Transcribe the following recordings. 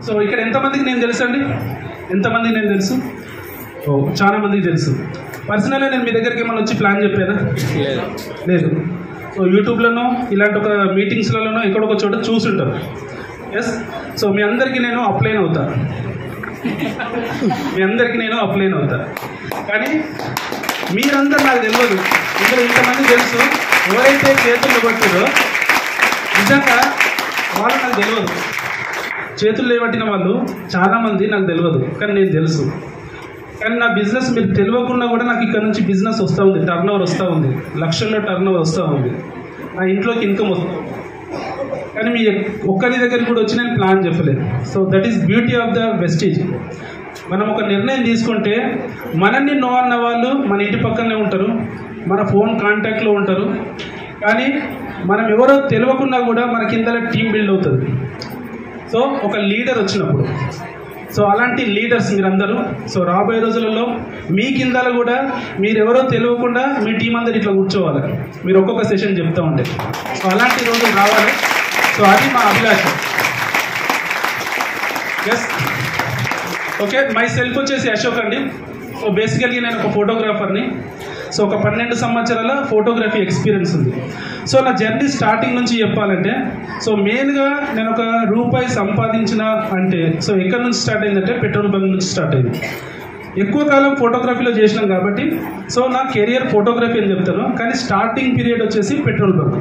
So ఇక్కడ ఎంతమందికి నేను తెలుసు అండి ఎంతమందికి నేను తెలుసు ఓ చాలా మందికి తెలుసు పర్సనల్గా నేను మీ దగ్గరికి ఏమైనా వచ్చి ప్లాన్ చెప్పానా లేదు లేదు సో యూట్యూబ్లోనో ఇలాంటి ఒక మీటింగ్స్లలోనో ఎక్కడొక చోట చూసుంటారు ఎస్ సో మీ అందరికీ నేను అప్లైన్ అవుతా మీ అందరికీ నేను అప్లైన్ అవుతా కానీ మీరందరూ నాకు తెలియదు ఇందులో ఇంతమంది తెలుసు ఎవరైతే చేతుల్లో పట్టారో నిజంగా వాళ్ళు నాకు తెలియదు చేతులు లేబట్టిన వాళ్ళు చాలామంది నాకు తెలియదు కానీ నేను తెలుసు కానీ నా బిజినెస్ మీరు తెలియకుండా కూడా నాకు ఇక్కడ నుంచి బిజినెస్ వస్తూ ఉంది టర్న్ ఓవర్ వస్తూ ఉంది లక్షల్లో టర్న్ ఓవర్ వస్తూ ఉంది నా ఇంట్లోకి ఇన్కమ్ వస్తుంది కానీ మీ ఒక్కరి దగ్గరికి కూడా వచ్చి నేను ప్లాన్ చెప్పలేదు so that is beauty of the wastage మనం ఒక నిర్ణయం తీసుకుంటే మనల్ని నో అన్న వాళ్ళు మన ఇంటి పక్కనే ఉంటారు మన ఫోన్ కాంటాక్ట్లో ఉంటారు కానీ మనం ఎవరో తెలియకుండా కూడా మన కింద టీం బిల్డ్ అవుతుంది సో ఒక లీడర్ వచ్చినప్పుడు సో అలాంటి లీడర్స్ మీరందరూ సో రాబోయే రోజులలో మీ కిందలు కూడా మీరు ఎవరో తెలియకుండా మీ టీం అందరు ఇట్లా కూర్చోవాలి మీరు ఒక్కొక్క సెషన్ చెప్తూ ఉంటే సో అలాంటి రోజులు రావాలి సో అది మా అభిలాష ఎస్ ఓకే మై సెల్ఫ్ వచ్చేసి అశోక్ అండి సో బేసికల్గా నేను ఒక ఫోటోగ్రాఫర్ని సో ఒక పన్నెండు సంవత్సరాల ఫోటోగ్రఫీ ఎక్స్పీరియన్స్ ఉంది సో నా జర్నీ స్టార్టింగ్ నుంచి చెప్పాలంటే సో మెయిన్గా నేను ఒక రూపాయి సంపాదించిన అంటే సో ఎక్కడి నుంచి స్టార్ట్ అయిందంటే పెట్రోల్ బంక్ నుంచి స్టార్ట్ అయింది ఎక్కువ కాలం ఫోటోగ్రఫీలో చేసినాం కాబట్టి సో నా కెరియర్ ఫోటోగ్రఫీ అని చెప్తాను కానీ స్టార్టింగ్ పీరియడ్ వచ్చేసి పెట్రోల్ బంక్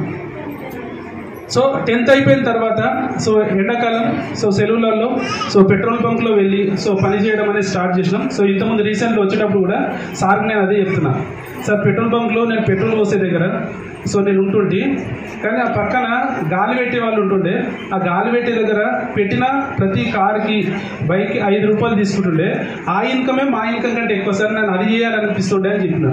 సో టెన్త్ అయిపోయిన తర్వాత సో ఎండాకాలం సో సెలవులలో సో పెట్రోల్ బంక్లో వెళ్ళి సో పని చేయడం అనేది స్టార్ట్ చేసినాం సో ఇంతకుముందు రీసెంట్గా వచ్చేటప్పుడు కూడా సార్ నేను అదే చెప్తున్నా సార్ పెట్రోల్ బంక్లో నేను పెట్రోల్ పోసే దగ్గర సో నేను ఉంటుంటే కానీ ఆ పక్కన గాలి పెట్టే వాళ్ళు ఉంటుండే ఆ గాలి పెట్టే దగ్గర పెట్టిన ప్రతి కార్కి బైక్కి ఐదు రూపాయలు తీసుకుంటుండే ఆ ఇన్కమే మా ఇన్కమ్ కంటే ఎక్కువ సార్ నేను అది చేయాలనిపిస్తుండే అని చెప్పిన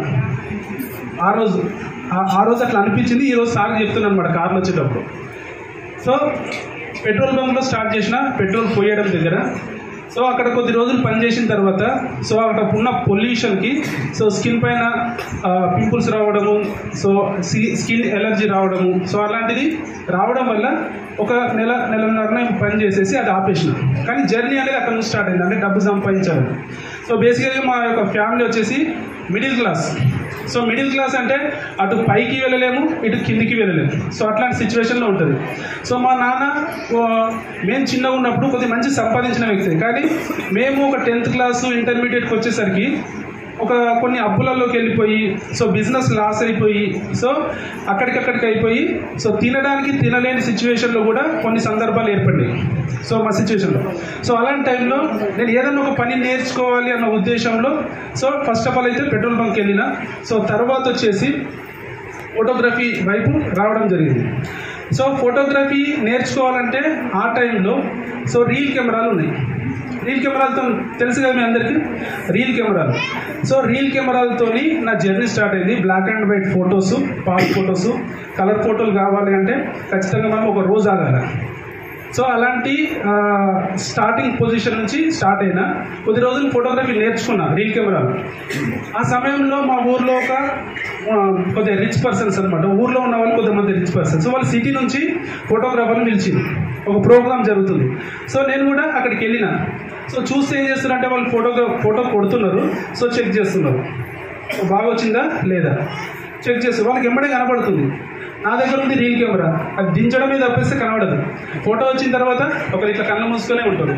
ఆ రోజు ఆ- ఆ రోజు అట్లా అనిపించింది ఈ రోజు సార్ చెప్తున్నాను అనమాట కార్లు వచ్చేటప్పుడు సో పెట్రోల్ బంక్లో స్టార్ట్ చేసిన పెట్రోల్ పోయడం దగ్గర సో అక్కడ కొద్ది రోజులు పనిచేసిన తర్వాత సో అక్కడ ఉన్న పొల్యూషన్కి సో స్కిన్ పైన పింపుల్స్ రావడము సో స్కిన్ ఎలర్జీ రావడము సో అలాంటిది రావడం వల్ల ఒక నెల నెలన్నర నేను పని చేసేసి అది ఆపేసిన కానీ జర్నీ అనేది అక్కడ నుంచి స్టార్ట్ అయింది అంటే డబ్బు సంపాదించాలని సో బేసికల్గా మా యొక్క ఫ్యామిలీ వచ్చేసి middle class so middle class అంటే అటు పైకి వెళ్ళలేము ఇటు కిందికి వెళ్ళలేము సో అట్లాంటి సిచ్యువేషన్లో ఉంటుంది సో మా నాన్న ఓ, మేము చిన్నగా ఉన్నప్పుడు కొద్దిగా మంచి సంపాదించిన వ్యక్తి కానీ మేము ఒక టెన్త్ క్లాసు ఇంటర్మీడియట్కి వచ్చేసరికి ఒక కొన్ని అప్పులలోకి వెళ్ళిపోయి సో బిజినెస్ లాస్ అయిపోయి సో అక్కడికక్కడికి అయిపోయి సో తినడానికి తినలేని సిచ్యువేషన్లో కూడా కొన్ని సందర్భాలు ఏర్పడినాయి సో మా సిచ్యువేషన్లో సో అలాంటి టైంలో నేను ఏదైనా ఒక పని నేర్చుకోవాలి అన్న ఉద్దేశంలో సో ఫస్ట్ ఆఫ్ ఆల్ అయితే పెట్రోల్ బంక్ వెళ్ళిన సో తర్వాత వచ్చేసి ఫోటోగ్రఫీ వైపు రావడం జరిగింది సో ఫోటోగ్రఫీ నేర్చుకోవాలంటే ఆ టైంలో సో రీల్ కెమెరాలు ఉన్నాయి రీల్ కెమెరాలతో తెలుసు కదా మీ అందరికీ రీల్ కెమెరాలు సో రీల్ కెమెరాలతోని నా జర్నీ స్టార్ట్ అయింది black and white photos pass photos colour ఫోటోలు కావాలి అంటే ఖచ్చితంగా మనం ఒక రోజు ఆగాలి సో అలాంటి ఆ, స్టార్టింగ్ పొజిషన్ నుంచి స్టార్ట్ అయినా కొద్ది రోజులు ఫోటోగ్రఫీ నేర్చుకున్నా రీల్ కెమెరాలు ఆ సమయంలో మా ఊర్లో ఒక ఆ, కొద్దిగా రిచ్ పర్సన్స్ అనమాట ఊర్లో ఉన్న వాళ్ళు కొంతమంది రిచ్ పర్సన్స్ సో వాళ్ళు సిటీ నుంచి ఫోటోగ్రాఫర్ని పిలిచింది ఒక ప్రోగ్రామ్ జరుగుతుంది సో నేను కూడా అక్కడికి వెళ్ళిన సో చూస్తే ఏం చేస్తున్నారంటే వాళ్ళు ఫోటోగ్రా ఫోటో కొడుతున్నారు సో చెక్ చేస్తున్నారు సో బాగా వచ్చిందా లేదా చెక్ చేస్తారు వాళ్ళకి ఎంబడే కనబడుతుంది నా దగ్గర ఉంది రీల్ కెమెరా అది దించడమే తప్పేస్తే కనబడదు ఫోటో వచ్చిన తర్వాత ఒకరు ఇట్లా కళ్ళు మూసుకొనే ఉంటారు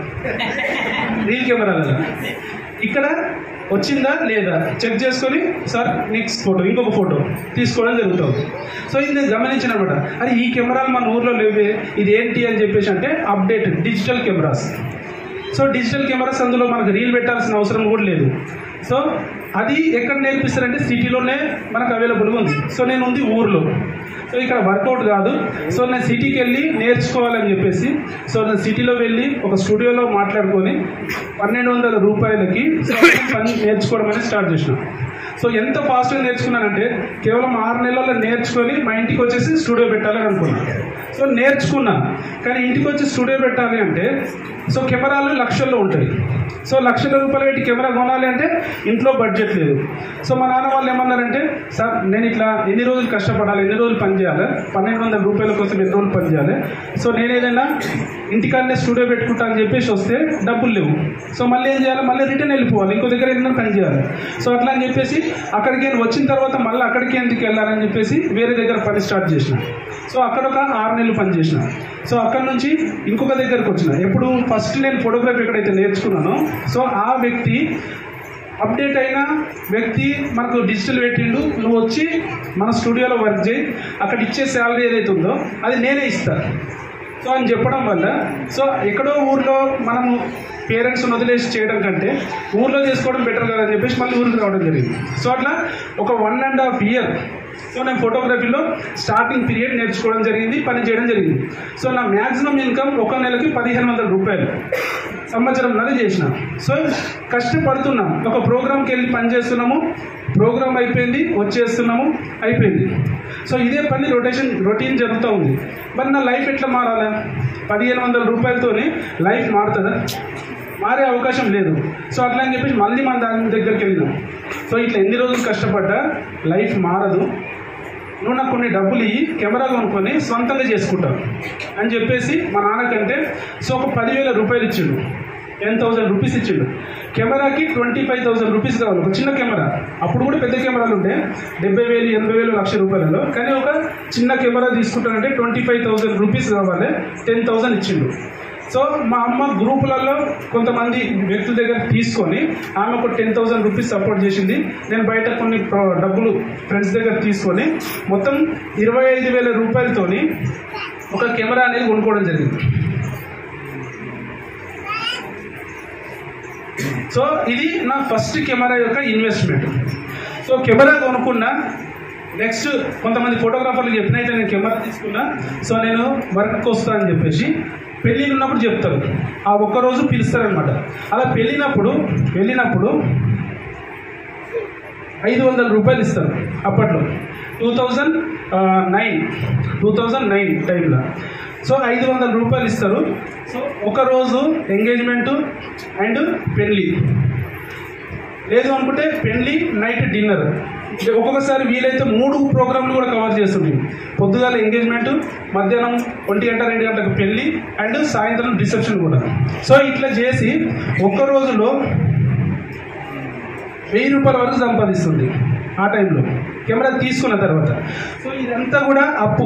రీల్ కెమెరాలలో ఇక్కడ వచ్చిందా లేదా చెక్ చేసుకొని సార్ నెక్స్ట్ ఫోటో ఇంకొక ఫోటో తీసుకోవడం జరుగుతుంది సో ఇది నేను గమనించిన అనమాట అరే ఈ కెమెరాలు మన ఊర్లో లేవే ఇది ఏంటి అని చెప్పేసి అంటే update digital cameras so digital cameras అందులో మనకు రీల్ పెట్టాల్సిన అవసరం కూడా లేదు సో అది ఎక్కడ నేర్పిస్తారంటే సిటీలోనే మనకు అవైలబుల్గా ఉంది సో నేను ఉంది ఊర్లో సో ఇక్కడ వర్కౌట్ కాదు సో నేను సిటీకి వెళ్ళి నేర్చుకోవాలని చెప్పేసి సో నేను సిటీలో వెళ్ళి ఒక స్టూడియోలో మాట్లాడుకొని పన్నెండు వందల రూపాయలకి సో పని నేర్చుకోవడం అనేది స్టార్ట్ చేసిన సో ఎంత ఫాస్ట్గా నేర్చుకున్నానంటే కేవలం ఆరు నెలల్లో నేర్చుకొని మా ఇంటికి వచ్చేసి స్టూడియో పెట్టాలని అనుకున్నాను సో నేర్చుకున్నా కానీ ఇంటికి వచ్చి స్టూడియో పెట్టాలి అంటే సో కెమెరాలు లక్షల్లో ఉంటాయి సో లక్షల రూపాయలు పెట్టి కెమెరా కొనాలి అంటే ఇంట్లో బడ్జెట్ లేదు సో మా నాన్న వాళ్ళు ఏమన్నారంటే సార్ నేను ఇట్లా ఎన్ని రోజులు కష్టపడాలి ఎన్ని రోజులు పని చేయాలి పన్నెండు వందల రూపాయల కోసం ఎన్ని రోజులు పని చేయాలి సో నేను ఏదైనా ఇంటికాడనే స్టూడియో పెట్టుకుంటా అని చెప్పేసి వస్తే డబ్బులు లేవు సో మళ్ళీ ఏం చేయాలి మళ్ళీ రిటర్న్ వెళ్ళిపోవాలి ఇంకో దగ్గర ఏదైనా పని చేయాలి సో అట్లా అని చెప్పేసి అక్కడికి నేను వచ్చిన తర్వాత మళ్ళీ అక్కడికి ఎందుకు వెళ్ళాలని చెప్పేసి వేరే దగ్గర పని స్టార్ట్ చేసిన సో అక్కడ ఒక ఆరు నెలలు పని చేసిన సో అక్కడ నుంచి ఇంకొక దగ్గరికి వచ్చిన ఎప్పుడు ఫస్ట్ నేను ఫోటోగ్రఫీ ఎక్కడైతే నేర్చుకున్నానో సో ఆ వ్యక్తి అప్డేట్ అయిన వ్యక్తి మనకు డిజిటల్ పెట్టిండు నువ్వు వచ్చి మన స్టూడియోలో వర్క్ చేయి అక్కడ ఇచ్చే శాలరీ ఏదైతే ఉందో అది నేనే ఇస్తాను సో అని చెప్పడం వల్ల సో ఎక్కడో ఊర్లో మనము పేరెంట్స్ వదిలేసి చేయడం కంటే ఊర్లో చేసుకోవడం బెటర్ కదా అని చెప్పేసి మళ్ళీ ఊరికి రావడం జరిగింది సో అట్లా ఒక one and half year so నేను ఫోటోగ్రఫీలో స్టార్టింగ్ పీరియడ్ నేర్చుకోవడం జరిగింది పని చేయడం జరిగింది సో నా మ్యాక్సిమం ఇన్కమ్ ఒక నెలకి పదిహేను వందల రూపాయలు సంవత్సరం నది చేసిన సో కష్టపడుతున్నాం ఒక ప్రోగ్రామ్కి వెళ్ళి పని చేస్తున్నాము ప్రోగ్రామ్ అయిపోయింది వచ్చేస్తున్నాము అయిపోయింది సో ఇదే పని రొటేషన్ రొటీన్ జరుగుతూ ఉంది మరి నా లైఫ్ ఎట్లా మారాలా పదిహేను వందల రూపాయలతోనే లైఫ్ మారుతుందా మారే అవకాశం లేదు సో అట్లా అని చెప్పేసి మళ్ళీ మన దాని దగ్గరికి వెళ్ళినాం సో ఇట్లా ఎన్ని రోజులు కష్టపడ్డా లైఫ్ మారదు నువ్వు నాకు కొన్ని డబ్బులు ఇయ్యి కెమెరా కొనుక్కొని సొంతంగా చేసుకుంటావు అని చెప్పేసి మా నాన్నకంటే సో ఒక పదివేల రూపాయలు ఇచ్చిండు టెన్ థౌసండ్ రూపీస్ ఇచ్చిండు కెమెరాకి ట్వంటీ ఫైవ్ థౌసండ్ రూపీస్ కావాలి ఒక చిన్న కెమెరా అప్పుడు కూడా పెద్ద కెమెరాలు ఉండే డెబ్బై వేలు ఎనభై వేలు లక్ష రూపాయలలో కానీ ఒక చిన్న కెమెరా తీసుకుంటానంటే ట్వంటీ ఫైవ్ థౌసండ్ రూపీస్ కావాలి టెన్ థౌసండ్ ఇచ్చిండు సో మా అమ్మ గ్రూపులలో కొంతమంది వ్యక్తుల దగ్గర తీసుకొని ఆమె ఒక టెన్ థౌసండ్ రూపీస్ సపోర్ట్ చేసింది నేను బయట కొన్ని ప్ర- డబ్బులు ఫ్రెండ్స్ దగ్గర తీసుకొని మొత్తం ఇరవై ఐదు వేల రూపాయలతోని ఒక కెమెరా అనేది కొనుక్కోవడం జరిగింది సో ఇది నా ఫస్ట్ కెమెరా యొక్క ఇన్వెస్ట్మెంట్ సో కెమెరా కొనుక్కున్నా నెక్స్ట్ కొంతమంది ఫోటోగ్రాఫర్లు చెప్పినైతే నేను కెమెరా తీసుకున్నా సో నేను వర్క్కి వస్తా అని చెప్పేసి పెళ్ళిళ్ళు ఉన్నప్పుడు చెప్తారు ఆ ఒక్క రోజు పిలుస్తారనమాట అలా పెళ్ళినప్పుడు వెళ్ళినప్పుడు ఐదు వందల రూపాయలు ఇస్తారు అప్పట్లో two thousand nine two thousand nine టైంలో సో ఐదు వందల రూపాయలు ఇస్తారు సో ఒక రోజు ఎంగేజ్మెంట్ అండ్ పెళ్ళి లేదు అనుకుంటే పెళ్ళి నైట్ డిన్నర్ ఒక్కొక్కసారి వీలైతే మూడు ప్రోగ్రాంలు కూడా కవర్ చేస్తున్నాయి పొద్దుగాల ఎంగేజ్మెంట్ మధ్యాహ్నం ఒంటి గంట రెండు గంటలకు పెళ్ళి అండ్ సాయంత్రం రిసెప్షన్ కూడా సో ఇట్లా చేసి ఒక్క రోజులో వెయ్యి రూపాయల వరకు సంపాదిస్తుంది ఆ టైంలో కెమెరా తీసుకున్న తర్వాత సో ఇదంతా కూడా అప్పు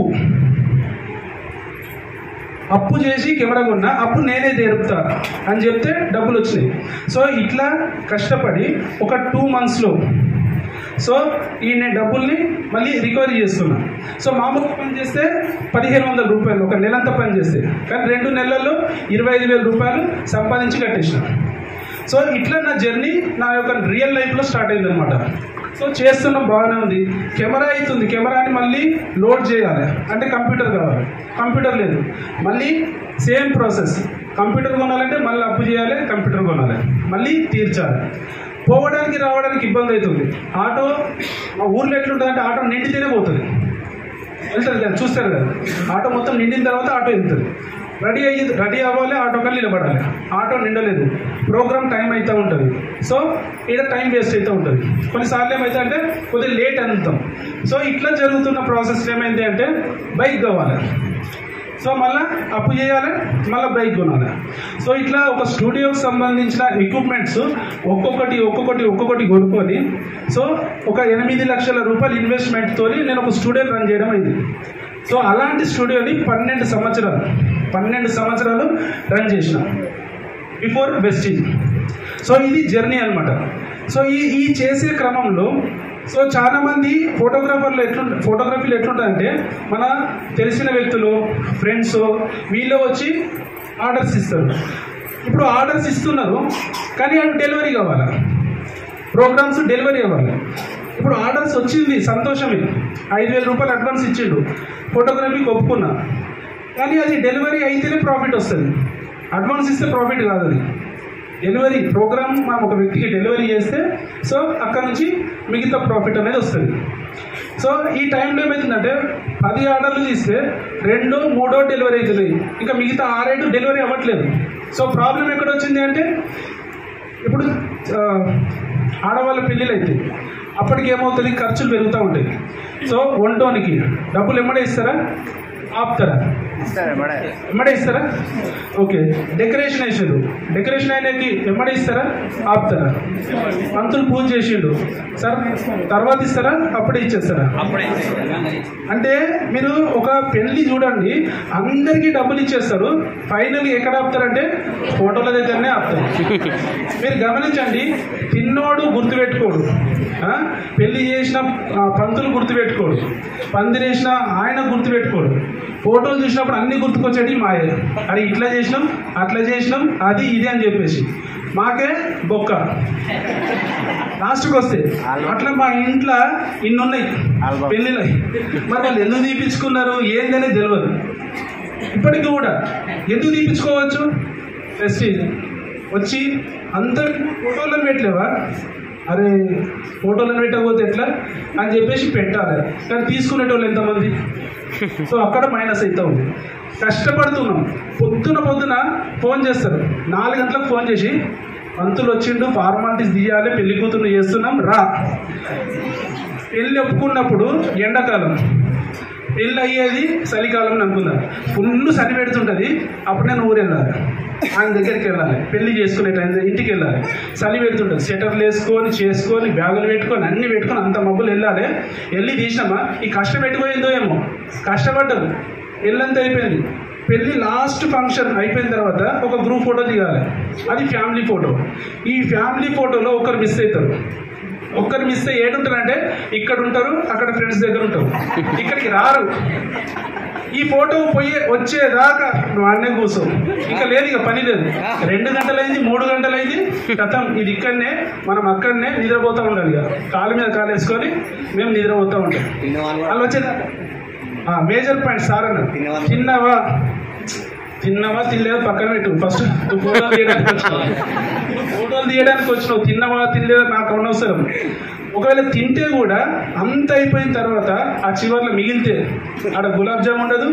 అప్పు చేసి కెమెరా కొన్నా అప్పు నేనే తెరుపుతా అని చెప్తే డబ్బులు వచ్చినాయి సో ఇట్లా కష్టపడి ఒక టూ మంత్స్లో సో ఈ నేను డబ్బుల్ని మళ్ళీ రికవరీ చేస్తున్నా సో మామూలు పని చేస్తే పదిహేను వందల రూపాయలు ఒక నెలంతా పని చేస్తే కానీ రెండు నెలల్లో ఇరవై ఐదు వేల రూపాయలు సంపాదించి కట్టేసిన సో ఇట్లా నా జర్నీ నా యొక్క రియల్ లైఫ్లో స్టార్ట్ అయిందనమాట సో చేస్తున్నాం బాగానే ఉంది కెమెరా అవుతుంది కెమెరాని మళ్ళీ లోడ్ చేయాలి అంటే కంప్యూటర్ కావాలి కంప్యూటర్ లేదు మళ్ళీ సేమ్ ప్రాసెస్ కంప్యూటర్ కొనాలంటే మళ్ళీ అప్పు చేయాలి కంప్యూటర్ కొనాలి మళ్ళీ తీర్చాలి పోవడానికి రావడానికి ఇబ్బంది అవుతుంది ఆటో మా ఊర్లో ఎట్లుంటుంది అంటే ఆటో నిండితేనే పోతుంది వెళ్తుంది కదా చూస్తారు కదా ఆటో మొత్తం నిండిన తర్వాత ఆటో వెళ్తుంది రెడీ అయ్యి రెడీ అవ్వాలి ఆటో కల్లి నిలబడాలి ఆటో నిండలేదు ప్రోగ్రామ్ టైం అవుతూ ఉంటుంది సో ఇక్కడ టైం వేస్ట్ అవుతూ ఉంటుంది కొన్నిసార్లు ఏమైతే అంటే కొద్దిగా లేట్ అందుతాం సో ఇట్లా జరుగుతున్న ప్రాసెస్ ఏమైంది అంటే బైక్ కావాలి సో మళ్ళీ అప్పు చేయాలి మళ్ళీ బైక్ కొనాలి సో ఇట్లా ఒక స్టూడియోకి సంబంధించిన ఎక్విప్మెంట్స్ ఒక్కొక్కటి ఒక్కొక్కటి ఒక్కొక్కటి కొనుక్కొని సో ఒక ఎనిమిది లక్షల రూపాయల ఇన్వెస్ట్మెంట్తో నేను ఒక స్టూడియో రన్ చేయడం అయింది సో అలాంటి స్టూడియోని పన్నెండు సంవత్సరాలు పన్నెండు సంవత్సరాలు రన్ చేసిన బిఫోర్ వెస్టింగ్ సో ఇది జర్నీ అన్నమాట సో ఈ ఈ చేసే క్రమంలో సో చాలా మంది ఫోటోగ్రాఫర్లు ఎట్లుంట ఫోటోగ్రఫీలు ఎట్లుంటుందంటే మన తెలిసిన వ్యక్తులు ఫ్రెండ్స్ వీళ్ళు వచ్చి ఆర్డర్స్ ఇస్తారు ఇప్పుడు ఆర్డర్స్ ఇస్తున్నారు కానీ అవి డెలివరీ కావాలి ప్రోగ్రామ్స్ డెలివరీ అవ్వాలి ఇప్పుడు ఆర్డర్స్ వచ్చింది సంతోషమే ఐదు వేల రూపాయలు అడ్వాన్స్ ఇచ్చిండు ఫోటోగ్రఫీకి ఒప్పుకున్నా కానీ అది డెలివరీ అయితేనే ప్రాఫిట్ వస్తుంది అడ్వాన్స్ ఇస్తే ప్రాఫిట్ కాదు అది డెలివరీ ప్రోగ్రామ్ మనం ఒక వ్యక్తికి డెలివరీ చేస్తే సో అక్కడ నుంచి మిగతా ప్రాఫిట్ అనేది వస్తుంది సో ఈ టైంలో ఏమవుతుందంటే పది ఆర్డర్లు తీస్తే రెండు మూడో డెలివరీ అవుతుంది ఇంకా మిగతా ఆరేడు డెలివరీ అవ్వట్లేదు సో ప్రాబ్లం ఎక్కడ వచ్చింది అంటే ఇప్పుడు ఆ, ఆడవాళ్ళ పెళ్ళిళ్ళు అయితే అప్పటికి ఏమవుతుంది ఖర్చులు పెరుగుతూ ఉంటాయి సో వంటోనికి డబ్బులు ఎమ్మడే ఇస్తారా ఆపుతారా సరే మేడం ఎమ్మడే ఇస్తారా ఓకే డెకరేషన్ వేసారు డెకరేషన్ అయినకి ఎమ్మడే ఇస్తారా ఆపుతారా పంతులు పూజ చేసిండు సార్ తర్వాత ఇస్తారా అప్పుడే ఇచ్చేస్తారా అప్పుడే అంటే మీరు ఒక పెళ్లి చూడండి అందరికీ డబ్బులు ఇచ్చేస్తారు ఫైనల్ ఎక్కడ ఆపుతారంటే ఫోటోల దగ్గరనే ఆపుతారు మీరు గమనించండి తిన్నోడు గుర్తుపెట్టుకోడు ఆ? పెళ్లి చేసిన ఆ, పంతులు గుర్తుపెట్టుకోడు పందిరేసిన ఆయన గుర్తుపెట్టుకోడు ఫోటోలు చూసినప్పుడు అన్ని గుర్తుకొచ్చేటి మాయ అరే ఇట్లా చేసినాం అట్లా చేసినాం అది ఇది అని చెప్పేసి మాకే బొక్క లాస్ట్కి వస్తే అట్లా మా ఇంట్లో ఇన్ని ఉన్నాయి ఆల్బమ్. పెళ్ళిళ్ళు మరి వాళ్ళు ఎందుకు తీపించుకున్నారు ఏంది అనేది తెలియదు ఇప్పటికి కూడా ఎందుకు తీపించుకోవచ్చు ప్రెస్టీజ్ వచ్చి అందరి ఫోటోలను పెట్టలేవా అరే ఫోటోలను పెట్టకపోతే ఎట్లా అని చెప్పేసి పెట్టాలి కానీ తీసుకునేటోళ్ళు ఎంతమంది సో అక్కడ మైనస్ అవుతా ఉంది కష్టపడుతున్నాం పొద్దున పొద్దున ఫోన్ చేస్తారు నాలుగు గంటలకు ఫోన్ చేసి పంతులు వచ్చిండు ఫార్మాలిటీస్ తీయాలి పెళ్లి కూతురు చేస్తున్నాం రా పెళ్ళి ఒప్పుకున్నప్పుడు ఎండాకాలం పెళ్ళి అయ్యేది చలికాలం అని అనుకుందాం ఫుల్ చలి పెడుతుంటుంది అప్పుడు నేను ఊరు వెళ్ళాలి ఆయన దగ్గరికి వెళ్ళాలి పెళ్లి చేసుకునే టైం ఇంటికి వెళ్ళాలి చలి పెడుతుంటుంది స్వెటర్లు వేసుకొని చేసుకొని బ్యాగులు పెట్టుకొని అన్ని పెట్టుకొని అంత మబ్బులు వెళ్ళాలి వెళ్ళి తీసినామా ఈ కష్టం పెట్టిపోయిందో ఏమో కష్టపడ్డదు వెళ్ళంత అయిపోయింది పెళ్లి లాస్ట్ ఫంక్షన్ అయిపోయిన తర్వాత ఒక గ్రూప్ ఫోటో దిగాలి అది ఫ్యామిలీ ఫోటో ఈ ఫ్యామిలీ ఫోటోలో ఒకరు మిస్ అవుతారు ఒక్కరు మిస్ అయ్యి ఏడుంటారంటే ఇక్కడ ఉంటారు అక్కడ ఫ్రెండ్స్ దగ్గర ఉంటారు ఇక్కడికి రారు ఈ ఫోటో పోయే వచ్చేదాకా నువ్వు అన్నే కూర్చో ఇంకా లేదు ఇక పని లేదు రెండు గంటలైంది మూడు గంటలైంది గతం ఇది ఇక్కడనే మనం అక్కడనే నిద్రపోతూ ఉండాలి ఇక కాలు మీద కాలు వేసుకొని మేము నిద్రపోతూ ఉంటాం వాళ్ళు వచ్చేదా మేజర్ పాయింట్ సార్ అన్న తిన్నవా? తిన్నావా తిన్నావా తినలేదా పక్కన పెట్టు ఫస్ట్ నువ్వు ఫోటోలు తీయడానికి వచ్చినావు ఫోటోలు తీయడానికి వచ్చినావు తిన్నావా తినలేదా నాకు అనవసరం ఒకవేళ తింటే కూడా అంత అయిపోయిన తర్వాత ఆ చివర్లో మిగిలితే ఆడ గులాబ్ జామ్ ఉండదు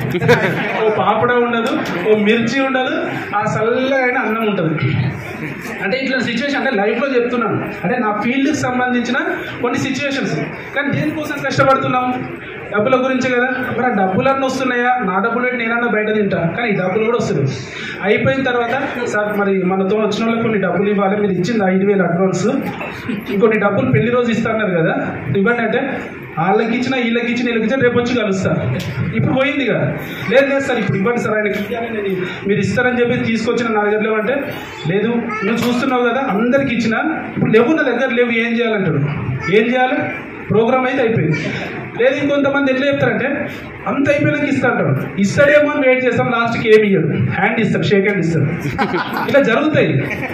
ఓ పాపడ ఉండదు ఓ మిర్చి ఉండదు ఆ చల్లగైన అన్నం ఉంటుంది అంటే ఇట్లా సిచ్యువేషన్ అంటే లైఫ్లో చెప్తున్నాను అంటే నా ఫీల్డ్కి సంబంధించిన కొన్ని సిచ్యువేషన్స్ కానీ దేనికోసం కష్టపడుతున్నాం డబ్బుల గురించే కదా మరి ఆ డబ్బులన్నీ వస్తున్నాయా నా డబ్బులు పెట్టి నేనన్నా బయట తింటా కానీ ఈ డబ్బులు కూడా వస్తున్నాయి అయిపోయిన తర్వాత సార్ మరి మనతో వచ్చిన వాళ్ళకి కొన్ని డబ్బులు ఇవ్వాలి మీరు ఇచ్చింది ఐదు వేలు అడ్వాన్స్ ఇంకొన్ని డబ్బులు పెళ్లి రోజు ఇస్తాన్నారు కదా ఇవ్వండి అంటే వాళ్ళకి ఇచ్చిన వీళ్ళకి ఇచ్చిన వీళ్ళకి ఇచ్చిన రేపు వచ్చి కలుస్తా ఇప్పుడు పోయింది కదా లేదు లేదు సార్ ఇప్పుడు ఇవ్వండి సార్ ఆయనకి ఇవ్వాలి నేను మీరు ఇస్తారని చెప్పి తీసుకొచ్చిన నా దగ్గర లేవంటే లేదు నువ్వు చూస్తున్నావు కదా అందరికి ఇచ్చిన ఇప్పుడు లేవు నా దగ్గర లేవు ఏం చేయాలంటాడు ఏం చేయాలి ప్రోగ్రామ్ అయితే అయిపోయింది లేదు ఇంకొంతమంది ఎట్లా చెప్తారంటే అంత అయిపోయినాక ఇస్తా అంటాడు ఇస్తాడేమో అని వెయిట్ చేస్తాం లాస్ట్కి ఏమి ఇయ్యడు హ్యాండ్ ఇస్తాడు షేక్ హ్యాండ్ ఇస్తాడు ఇలా జరుగుతాయి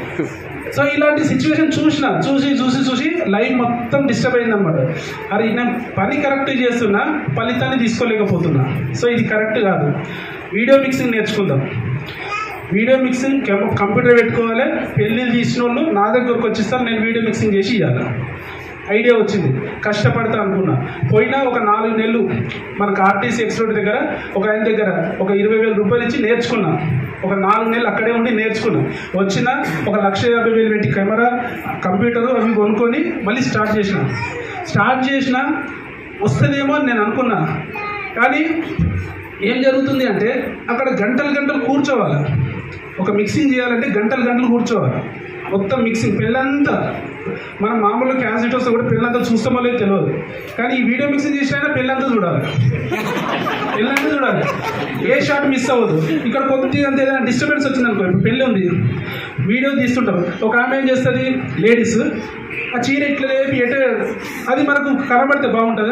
సో ఇలాంటి సిచ్యువేషన్ చూసిన చూసి చూసి చూసి లైఫ్ మొత్తం డిస్టర్బ్ అయింది అనమాట అరే నేను పని కరెక్ట్ చేస్తున్నా ఫలితాన్ని తీసుకోలేకపోతున్నా సో ఇది కరెక్ట్ కాదు వీడియో మిక్సింగ్ నేర్చుకుందాం వీడియో మిక్సింగ్ కెం- కంప్యూటర్ పెట్టుకోవాలి పెళ్ళిళ్ళు తీసిన వాళ్ళు నా దగ్గరకు వచ్చిస్తారు నేను వీడియో మిక్సింగ్ చేసి ఇవ్వాలి ఐడియా వచ్చింది కష్టపడతా అనుకున్నా పోయినా ఒక నాలుగు నెలలు మనకు ఆర్టీసీ ఎక్స్పోర్ట్ దగ్గర ఒక ఆయన దగ్గర ఒక ఇరవై వేల రూపాయలు ఇచ్చి నేర్చుకున్నా ఒక నాలుగు నెలలు అక్కడే ఉండి నేర్చుకున్నా వచ్చిన ఒక లక్ష యాభై వేలు పెట్టి కెమెరా కంప్యూటర్ అవి కొనుక్కొని మళ్ళీ స్టార్ట్ చేసిన స్టార్ట్ చేసిన వస్తుందేమో అని నేను అనుకున్నా కానీ ఏం జరుగుతుంది అంటే అక్కడ గంటలు గంటలు కూర్చోవాలి ఒక మిక్సింగ్ చేయాలంటే గంటలు గంటలు కూర్చోవాలి మొత్తం మిక్సింగ్ పెళ్ళంతా మనం మామూలుగా క్యాసెట్ వస్తే కూడా పెళ్ళంతా చూస్తామో లేదో తెలియదు కానీ ఈ వీడియో మిక్సింగ్ చేసినా పెళ్ళంతా చూడాలి పెళ్ళంతా చూడాలి ఏ షాట్ మిస్ అవ్వదు ఇక్కడ కొద్దిగా అంత ఏదైనా డిస్టర్బెన్స్ వచ్చింది అనుకో ఇప్పుడు పెళ్ళి ఉంది వీడియో తీస్తుంటారు ఒక ఆమె ఏం చేస్తుంది లేడీస్ ఆ చీర ఇట్లా లేపి ఎటే అది మనకు కనబడితే బాగుంటుందా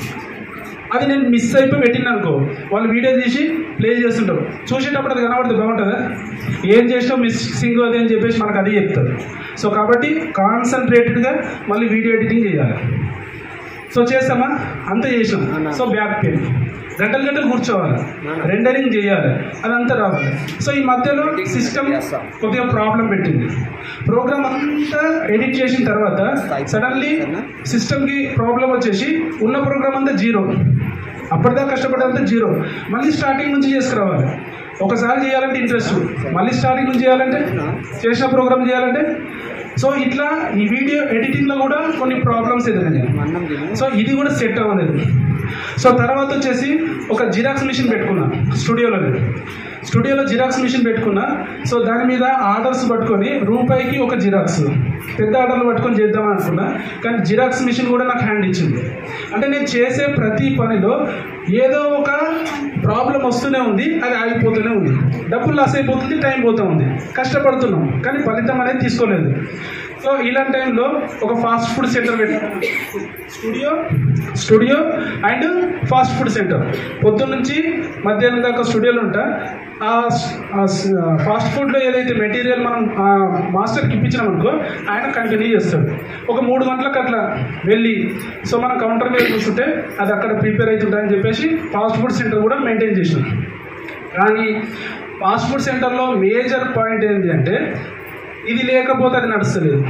అది నేను మిస్ అయిపోయి పెట్టిన అనుకో వాళ్ళు వీడియో తీసి ప్లే చేస్తుంటారు చూసేటప్పుడు అది కనబడితే బాగుంటుందా ఏం చేసినావు మిస్సింగ్ అది అని చెప్పేసి మనకు అది చెప్తారు సో కాబట్టి కాన్సన్ట్రేటెడ్గా మళ్ళీ వీడియో ఎడిటింగ్ చేయాలి సో చేస్తామా అంత చేసాం సో బ్యాక్ పెయిన్ గంటలు గంటలు కూర్చోవాలి రెండరింగ్ చేయాలి అదంతా రావాలి సో ఈ మధ్యలో సిస్టమ్ కొద్దిగా ప్రాబ్లం పెట్టింది ప్రోగ్రామ్ అంతా ఎడిట్ చేసిన తర్వాత సడన్లీ సిస్టమ్కి ప్రాబ్లం వచ్చేసి ఉన్న ప్రోగ్రామ్ అంతా జీరో అప్పటిదాకా కష్టపడంతా జీరో మళ్ళీ స్టార్టింగ్ నుంచి చేసుకురావాలి ఒకసారి చేయాలంటే ఇంట్రెస్ట్ మళ్ళీ స్టార్టింగ్ నుంచి చేయాలంటే చేసిన ప్రోగ్రామ్ చేయాలంటే సో ఇట్లా ఈ వీడియో ఎడిటింగ్లో కూడా కొన్ని ప్రాబ్లమ్స్ ఎదురైనాయి సో ఇది కూడా సెట్ అవ్వలేదు సో తర్వాత వచ్చేసి ఒక జిరాక్స్ మిషన్ పెట్టుకున్నా స్టూడియోలో స్టూడియోలో జిరాక్స్ మిషన్ పెట్టుకున్నా సో దాని మీద ఆర్డర్స్ పట్టుకొని రూపాయికి ఒక జిరాక్స్ పెద్ద ఆర్డర్లు పట్టుకొని చేద్దామని అనుకున్నా కానీ జిరాక్స్ మిషన్ కూడా నాకు హ్యాండ్ ఇచ్చింది అంటే నేను చేసే ప్రతి పనిలో ఏదో ఒక ప్రాబ్లం వస్తూనే ఉంది అది ఆగిపోతూనే ఉంది డబ్బులు లాస్ అయిపోతుంది టైం పోతూ ఉంది కష్టపడుతున్నాం కానీ ఫలితం అనేది తీసుకోలేదు సో ఇలాంటి టైంలో ఒక ఫాస్ట్ ఫుడ్ సెంటర్ పెట్టాం studio studio and fast food centre పొద్దున్న నుంచి మధ్యాహ్నం దాకా స్టూడియోలో ఉంటా ఆ స్- ఆ స్- ఫాస్ట్ ఫుడ్లో ఏదైతే మెటీరియల్ మనం ఆ మాస్టర్కి ఇప్పించినాం అనుకో ఆయన కంటిన్యూ చేస్తాడు ఒక మూడు గంటలకు అట్లా వెళ్ళి సో మనం కౌంటర్ మీద కూర్చుంటే అది అక్కడ ప్రిపేర్ అవుతుంటుందని చెప్పేసి ఫాస్ట్ ఫుడ్ సెంటర్ కూడా మెయింటైన్ చేసినాం కానీ ఫాస్ట్ ఫుడ్ సెంటర్లో మేజర్ పాయింట్ ఏంటి అంటే ఇది లేకపోతే అది నడుస్తలేదు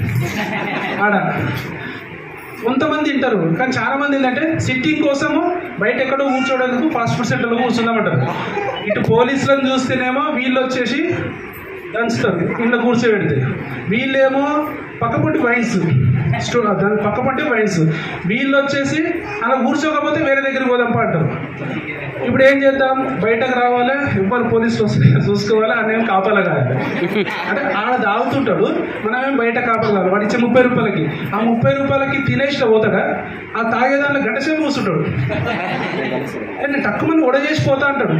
ఆడ కొంతమంది తింటారు కానీ చాలా మంది ఏంటంటే సిట్టింగ్ కోసము బయట ఎక్కడో కూర్చోవడానికి ఫాస్ట్ ఫుడ్ సెంటర్లో కూర్చుందామంటారు ఇటు పోలీసులను చూస్తేనేమో వీళ్ళు వచ్చేసి దంచుతారు ఇంట్లో కూర్చోబెడితే వీళ్ళేమో పక్కపొంటి వైన్స్ స్టూ దాని పక్కపొంటి వైన్స్ వీళ్ళు వచ్చేసి అలా కూర్చోకపోతే వేరే దగ్గరికి పోదాం అంటారు ఇప్పుడు ఏం చేద్దాం బయటకు రావాలి ఎవరు పోలీసులు వస్తే చూసుకోవాలి అని ఏం కాపాలా కాదు అంటే ఆడ తాగుతుంటాడు మనమేం బయట కాపాలి కాదు వాడు ఇచ్చే ముప్పై రూపాయలకి ఆ ముప్పై రూపాయలకి తినేసిన పోతాడా ఆ తాగేదాంట్లో గంట సేపు కూర్చుంటాడు నేను తక్కువ ఒడ చేసి పోతా అంటాడు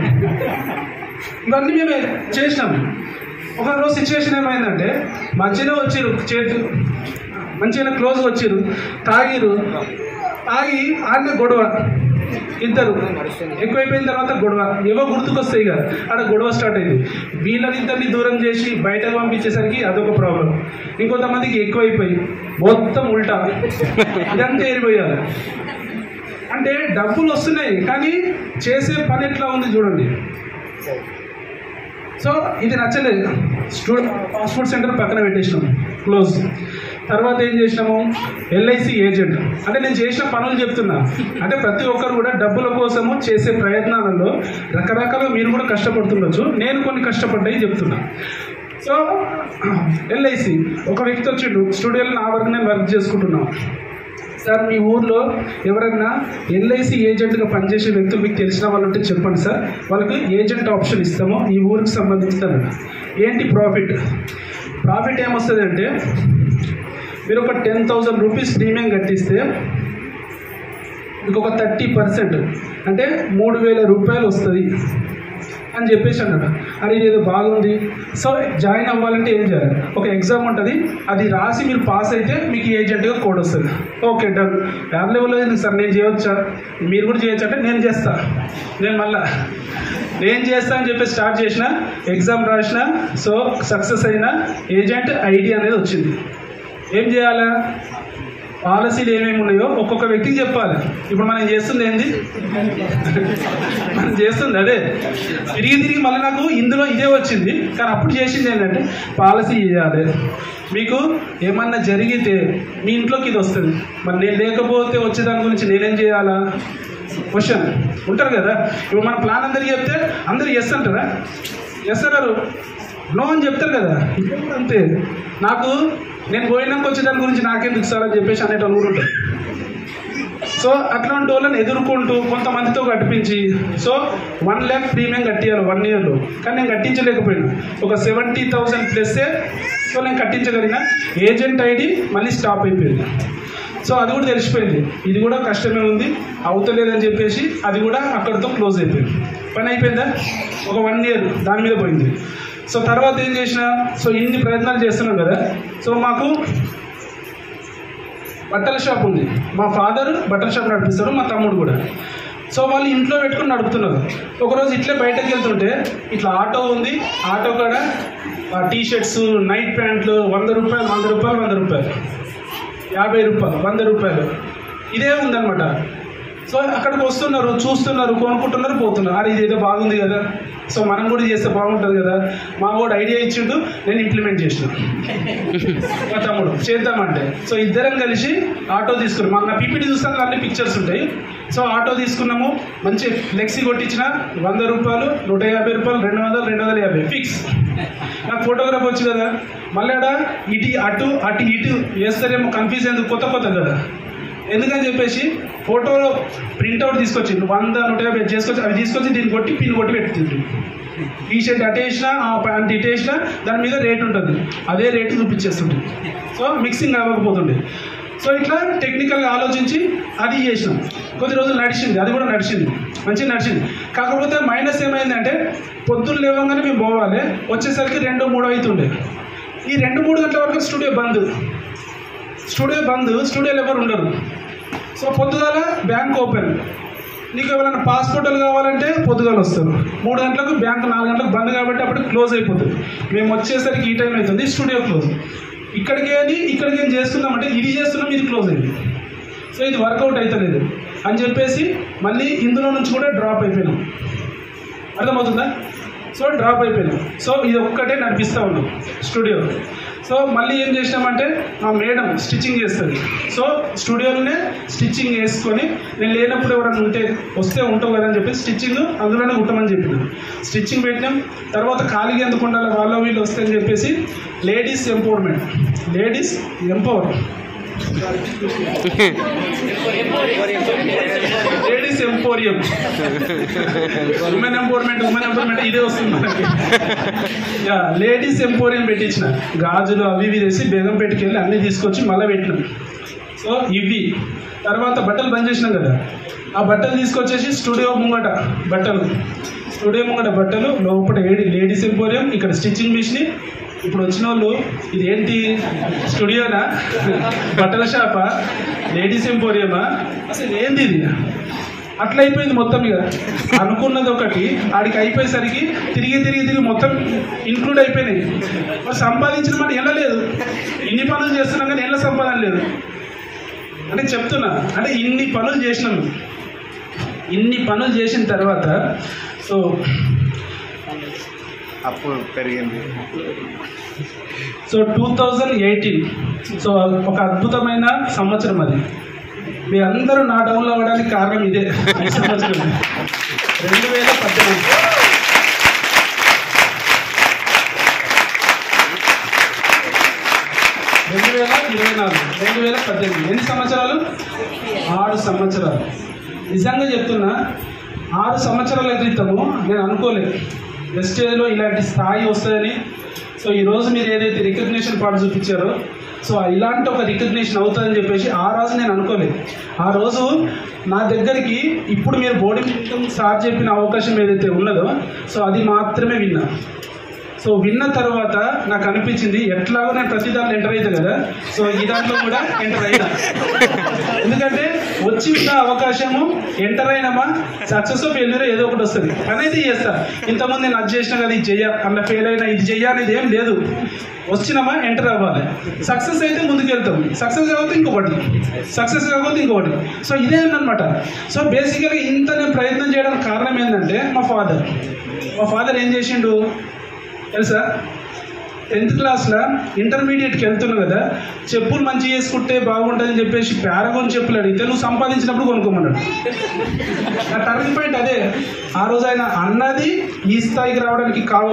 ఇవన్నీ మేము చేసినాం ఒక రోజు సిచ్యువేషన్ ఏమైందంటే మధ్యలో వచ్చిర్రు చేతి మంచిగా క్లోజ్గా వచ్చిర్రు తాగిరు తాగి ఆడనే గొడవ ఇద్దరు ఎక్కువైపోయిన తర్వాత గొడవ ఏవో గుర్తుకొస్తాయి కదా ఆడ గొడవ స్టార్ట్ అయింది వీళ్ళనిద్దరిని దూరం చేసి బయటకు పంపించేసరికి అదొక ప్రాబ్లం ఇంకొంతమందికి ఎక్కువైపోయి మొత్తం ఉల్టా ఇదంతా ఏరిపోయాలి అంటే డబ్బులు వస్తున్నాయి కానీ చేసే పని ఎట్లా ఉంది చూడండి సో ఇది నచ్చలేదు స్టూ ఫాస్ట్ ఫుడ్ సెంటర్ పక్కన పెట్టేసినాం క్లోజ్ తర్వాత ఏం చేసినాము ఎల్ఐసి ఏజెంట్ అంటే నేను చేసిన పనులు చెప్తున్నా అంటే ప్రతి ఒక్కరు కూడా డబ్బుల కోసము చేసే ప్రయత్నాలలో రకరకాల మీరు కూడా కష్టపడుతుండొచ్చు నేను కొన్ని కష్టపడ్డాయి చెప్తున్నా సో ఎల్ఐసి ఒక వ్యక్తి వచ్చిండు స్టూడియోలో నా వరకు నేను వర్క్ చేసుకుంటున్నాను సార్ మీ ఊర్లో ఎవరైనా ఎల్ఐసి ఏజెంట్గా పనిచేసే వ్యక్తులు మీకు తెలిసిన వాళ్ళు ఉంటే చెప్పండి సార్ వాళ్ళకి ఏజెంట్ ఆప్షన్ ఇస్తాము ఈ ఊరికి సంబంధించిన ఏంటి ప్రాఫిట్ ప్రాఫిట్ ఏమొస్తుంది అంటే మీరు ఒక టెన్ థౌజండ్ రూపీస్ ప్రీమియం కట్టిస్తే మీకు ఒక థర్టీ పర్సెంట్ అంటే మూడు వేల రూపాయలు వస్తుంది అని చెప్పేసి అన్నాడు అది ఏదో బాగుంది సో జాయిన్ అవ్వాలంటే ఏం చేయాలి ఒక ఎగ్జామ్ ఉంటుంది అది రాసి మీరు పాస్ అయితే మీకు ఏజెంట్గా కోడ్ వస్తుంది ఓకే డన్ యాప్ లెవెల్లో ఎందుకు సార్ నేను చేయవచ్చా మీరు కూడా చేయొచ్చు అంటే నేను చేస్తా నేను మళ్ళా నేను చేస్తా అని చెప్పి స్టార్ట్ చేసిన ఎగ్జామ్ రాసిన సో సక్సెస్ అయిన ఏజెంట్ ఐడి అనేది వచ్చింది ఏం చేయాలా పాలసీలు ఏమేమి ఉన్నాయో ఒక్కొక్క వ్యక్తికి చెప్పాలి ఇప్పుడు మనం చేస్తుంది ఏంది మనం చేస్తుంది అదే తిరిగి తిరిగి మళ్ళీ నాకు ఇందులో ఇదే వచ్చింది కానీ అప్పుడు చేసింది ఏంటంటే పాలసీ చేయాలి మీకు ఏమన్నా జరిగితే మీ ఇంట్లోకి ఇది వస్తుంది మరి నేను లేకపోతే వచ్చే దాని గురించి నేనేం చేయాలా క్వశ్చన్ ఉంటారు కదా ఇప్పుడు మన ప్లాన్ అందరికి చెప్తే అందరు ఎస్ అంటారా ఎస్ అన్నారు నో అని చెప్తారు కదా ఇప్పుడు కూడా అంతే నాకు నేను పోయినాక వచ్చే దాని గురించి నాకెందుకు సార్ అని చెప్పేసి అనేటోళ్ళు కూడా ఉంటారు సో అట్లాంటి వాళ్ళని ఎదుర్కొంటూ కొంతమందితో కట్టించి సో వన్ ల్యాక్ ప్రీమియం కట్టియాలి వన్ ఇయర్లో కానీ నేను కట్టించలేకపోయినా ఒక సెవెంటీ థౌసండ్ ప్లస్సే సో నేను కట్టించగలిగిన ఏజెంట్ ఐడి మళ్ళీ స్టాప్ అయిపోయింది సో అది కూడా తెలిసిపోయింది ఇది కూడా కష్టమే ఉంది అవుతలేదని చెప్పేసి అది కూడా అక్కడితో క్లోజ్ అయిపోయింది పని అయిపోయిందా ఒక వన్ ఇయర్ దాని మీద పోయింది సో తర్వాత ఏం చేసిన సో ఇన్ని ప్రయత్నాలు చేస్తున్నాం కదా సో మాకు బట్టల షాప్ ఉంది మా ఫాదర్ బట్టల షాప్ నడిపిస్తారు మా తమ్ముడు కూడా సో వాళ్ళు ఇంట్లో పెట్టుకుని నడుపుతున్నారు ఒకరోజు ఇట్లే బయటకు వెళ్తుంటే ఇట్లా ఆటో ఉంది ఆటో కాడ టీ షర్ట్స్ నైట్ ప్యాంట్లు వంద రూపాయలు వంద రూపాయలు వంద రూపాయలు యాభై రూపాయలు వంద రూపాయలు ఇదే ఉందన్నమాట సో అక్కడికి వస్తున్నారు చూస్తున్నారు కొనుక్కుంటున్నారు పోతున్నారు అరే ఇది ఏదో బాగుంది కదా సో మనం కూడా చేస్తే బాగుంటుంది కదా మా వాడు ఐడియా ఇచ్చిండు నేను ఇంప్లిమెంట్ చేసిన మా తమ్ముడు చేద్దామంటే సో ఇద్దరం కలిసి ఆటో తీసుకున్నాం మాకు నా పీపీటీ చూస్తాను అన్ని పిక్చర్స్ ఉంటాయి సో ఆటో తీసుకున్నాము మంచి ఫ్లెక్సీ కొట్టించిన వంద రూపాయలు నూట యాభై రూపాయలు రెండు వందలు రెండు వందల యాభై ఫిక్స్ నాకు ఫోటోగ్రాఫ్ వచ్చు కదా మళ్ళీ ఆడ ఇటు అటు అటు ఇటు వేస్తారేమో కన్ఫ్యూజ్ ఎందుకు కొత్త కొత్త కదా ఎందుకని చెప్పేసి ఫోటో ప్రింట్అవుట్ తీసుకొచ్చి వంద నూట యాభై చేసుకొచ్చి అవి తీసుకొచ్చి దీన్ని కొట్టి పిన్ కొట్టి పెడుతుంది టీ షర్ట్ అటు వేసినా ఆ ప్యాంట్ ఇటు వేసినా దాని మీద రేట్ ఉంటుంది అదే రేటు చూపించేస్తుంది సో మిక్సింగ్ అవ్వకపోతుండే సో ఇట్లా టెక్నికల్గా ఆలోచించి అది చేసినాం కొద్ది రోజులు నడిచింది అది కూడా నడిచింది మంచిగా నడిచింది కాకపోతే మైనస్ ఏమైందంటే పొద్దున్న లేవగానే మేము పోవాలి వచ్చేసరికి రెండు మూడు అవుతుండే ఈ రెండు మూడు గంటల వరకు స్టూడియో బంద్ స్టూడియో బంద్ స్టూడియోలో ఎవరు ఉండరు సో పొద్దుగాల బ్యాంక్ ఓపెన్ నీకు ఎవరైనా పాస్పోర్ట్లు కావాలంటే పొద్దుగాల వస్తారు మూడు గంటలకు బ్యాంక్ నాలుగు గంటలకు బంద్ కాబట్టి అప్పుడు క్లోజ్ అయిపోతుంది మేము వచ్చేసరికి ఈ టైం అవుతుంది స్టూడియో క్లోజ్ ఇక్కడికి అని ఇక్కడికి ఏం చేస్తున్నామంటే ఇది చేస్తున్నాం ఇది క్లోజ్ అయింది సో ఇది వర్కౌట్ అవుతలేదు అని చెప్పేసి మళ్ళీ ఇందులో నుంచి కూడా డ్రాప్ అయిపోయినాం అర్థమవుతుందా సో డ్రాప్ అయిపోయినాం సో ఇది ఒక్కటే నడిపిస్తూ ఉన్నాం స్టూడియో సో మళ్ళీ ఏం చేసినామంటే మా మేడం స్టిచ్చింగ్ చేస్తుంది సో స్టూడియోలోనే స్టిచ్చింగ్ వేసుకొని నేను లేనప్పుడు ఎవరైనా ఉంటే వస్తే ఉంటావు కదా అని చెప్పి స్టిచ్చింగ్ అందులోనే కుట్టమని చెప్పినాం స్టిచ్చింగ్ పెట్టినాం తర్వాత ఖాళీగా ఎందుకు ఉండాలి వాళ్ళ వీళ్ళు వస్తే అని చెప్పేసి ladies empowerment ladies empower ladies emporium women empowerment women empowerment ఇదే వస్తుంది మనకి యా లేడీస్ ఎంపోరియం పెట్టించిన గాజులు అవి ఇవి తెసి బేగం పెట్టుకెళ్ళి అన్ని తీసుకొచ్చి మళ్ళీ పెట్టినాం సో ఇవి తర్వాత బట్టలు బంద్ చేసినాం కదా ఆ బట్టలు తీసుకొచ్చేసి స్టూడియో ముంగట బట్టలు స్టూడియో ముంగట బట్టలు లోపల ఏడి లేడీస్ ఎంపోరియం ఇక్కడ స్టిచ్చింగ్ మిషన్ ఇప్పుడు వచ్చిన వాళ్ళు ఇది ఏంటి స్టూడియోనా బట్టల షాపా లేడీస్ ఎంపోరియంా అసలు ఏంది ఇది అట్లా అయిపోయింది మొత్తం ఇక అనుకున్నది ఒకటి ఆడికి అయిపోయేసరికి తిరిగి తిరిగి తిరిగి మొత్తం ఇంక్లూడ్ అయిపోయినాయి మరి సంపాదించిన మాట వెళ్ళలేదు ఇన్ని పనులు చేస్తున్నాం కానీ ఎల్ల సంపాదన లేదు అంటే చెప్తున్నా అంటే ఇన్ని పనులు చేసినాం ఇన్ని పనులు చేసిన తర్వాత సో అప్పు పెరిగింది so two thousand eighteen so ఒక అద్భుతమైన సంవత్సరం అది మీ అందరూ నా డౌన్లో అవ్వడానికి కారణం ఇదే ఈ సంవత్సరం రెండు వేల పద్దెనిమిది రెండు వేల ఇరవై నాలుగు రెండు వేల పద్దెనిమిది ఎన్ని సంవత్సరాలు ఆరు సంవత్సరాలు నిజంగా చెప్తున్నా ఆరు సంవత్సరాల క్రితము నేను అనుకోలేదు వెస్టేజ్లో ఇలాంటి స్థాయి వస్తుందని సో ఈరోజు మీరు ఏదైతే రికగ్నిషన్ పాట చూపించారో సో ఇలాంటి ఒక రికగ్నిషన్ అవుతుందని చెప్పేసి ఆ రోజు నేను అనుకోలేదు ఆ రోజు నా దగ్గరికి ఇప్పుడు మీరు బోర్డు సార్ చెప్పిన అవకాశం ఏదైతే ఉన్నదో సో అది మాత్రమే విన్నా సో విన్న తర్వాత నాకు అనిపించింది ఎట్లాగో నేను ప్రతి దాంట్లో ఎంటర్ అవుతా కదా సో ఈ దాంట్లో కూడా ఎంటర్ అయినా ఎందుకంటే వచ్చి ఉన్న అవకాశము ఎంటర్ అయినామా సక్సెస్ ఫెయిల్యూర్ ఏదో ఒకటి వస్తుంది పని అయితే చేస్తా ఇంతకుముందు నేను అది చేసినా కదా ఇది చెయ్య అన్న ఫెయిల్ అయినా ఇది చెయ్య అనేది ఏం లేదు వచ్చినామా ఎంటర్ అవ్వాలి సక్సెస్ అయితే ముందుకు వెళ్తాం సక్సెస్ కాకపోతే ఇంకొకటి సక్సెస్ కాకపోతే ఇంకొకటి సో ఇదే అనమాట సో బేసికల్గా ఇంత నేను ప్రయత్నం చేయడానికి కారణం ఏంటంటే మా ఫాదర్ మా ఫాదర్ ఏం చేసిండు తెలుసా టెన్త్ క్లాస్లో ఇంటర్మీడియట్కి వెళ్తున్నావు కదా చెప్పులు మంచి చేసుకుంటే బాగుంటుందని చెప్పేసి పారగోన్ చెప్పులు అడిగితే నువ్వు సంపాదించినప్పుడు కొనుక్కోమన్నాడు నా టర్నింగ్ పాయింట్ అదే ఆ రోజు ఆయన అన్నది ఈ స్థాయికి రావడానికి కావాలి